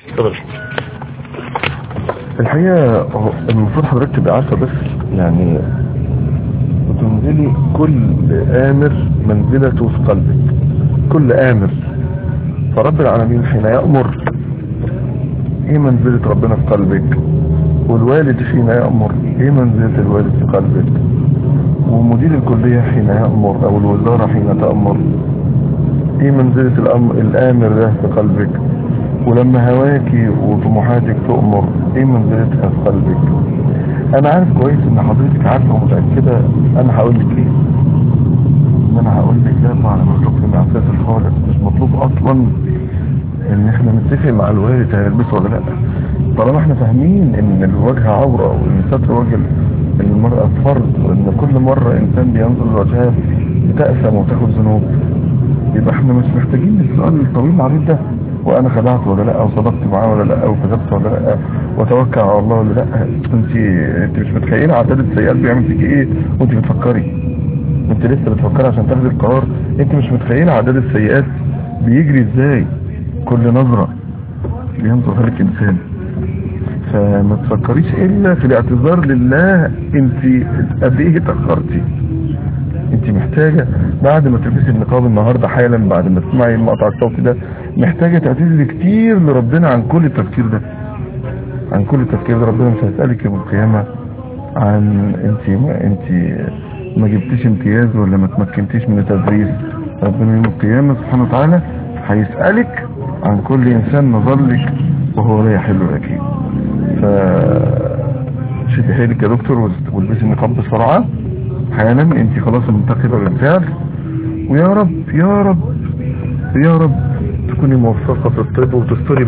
تفضل الحقيقة هو المفروض حضرتك تبقى عارفة بس يعني وتنزلي كل آمر منزلته في قلبك كل آمر فرب العالمين حين يأمر ايه منزلة ربنا في قلبك والوالد حين يأمر ايه منزلة الوالد في قلبك ومدير الكلية حين يأمر او الوزارة حين تأمر ايه منزلة الأمر الآمر ده في قلبك ولما هواكي وطموحاتك تؤمر ايه منزلتها في قلبك انا عارف كويس ان حضرتك عارفة ومتأكدة انا هقول لك ايه ان انا هقول لك لا طبعا مخلوق في معصية الخالق مش مطلوب اصلا ان احنا نتفق مع الوالد هيلبسه ولا لا طالما احنا فاهمين ان الوجه عورة وان ستر وجه المرأة فرض وان كل مرة انسان بينظر لوجهها بتأثم وتاخد ذنوب يبقى احنا مش محتاجين السؤال الطويل العريض ده وانا خدعت ولا لا وصدقت معاه ولا لا وكذبت ولا لا وتوكل على الله ولا لا انت انت مش متخيله عدد السيئات بيعمل فيكي ايه وانت بتفكري انت لسه بتفكري عشان تاخدي القرار انت مش متخيله عدد السيئات بيجري ازاي كل نظرة بينظر لك انسان فما تفكريش الا في الاعتذار لله انت قد ايه اتاخرتي انت محتاجة بعد ما تلبسي النقاب النهاردة حالا بعد ما تسمعي المقطع الصوتي ده محتاجة تعتذري كتير لربنا عن كل التفكير ده عن كل التفكير ده ربنا مش هيسألك يوم القيامة عن انت ما انت ما جبتيش امتياز ولا ما تمكنتيش من التدريس ربنا يوم القيامة سبحانه وتعالى هيسألك عن كل انسان نظر لك وهو لا يحل لك ف شدي حيلك يا دكتور والبسي النقاب بسرعة حالا انت خلاص منتقبة بالفعل ويا رب يا رب يا رب تكوني موفقة في الطب وتستري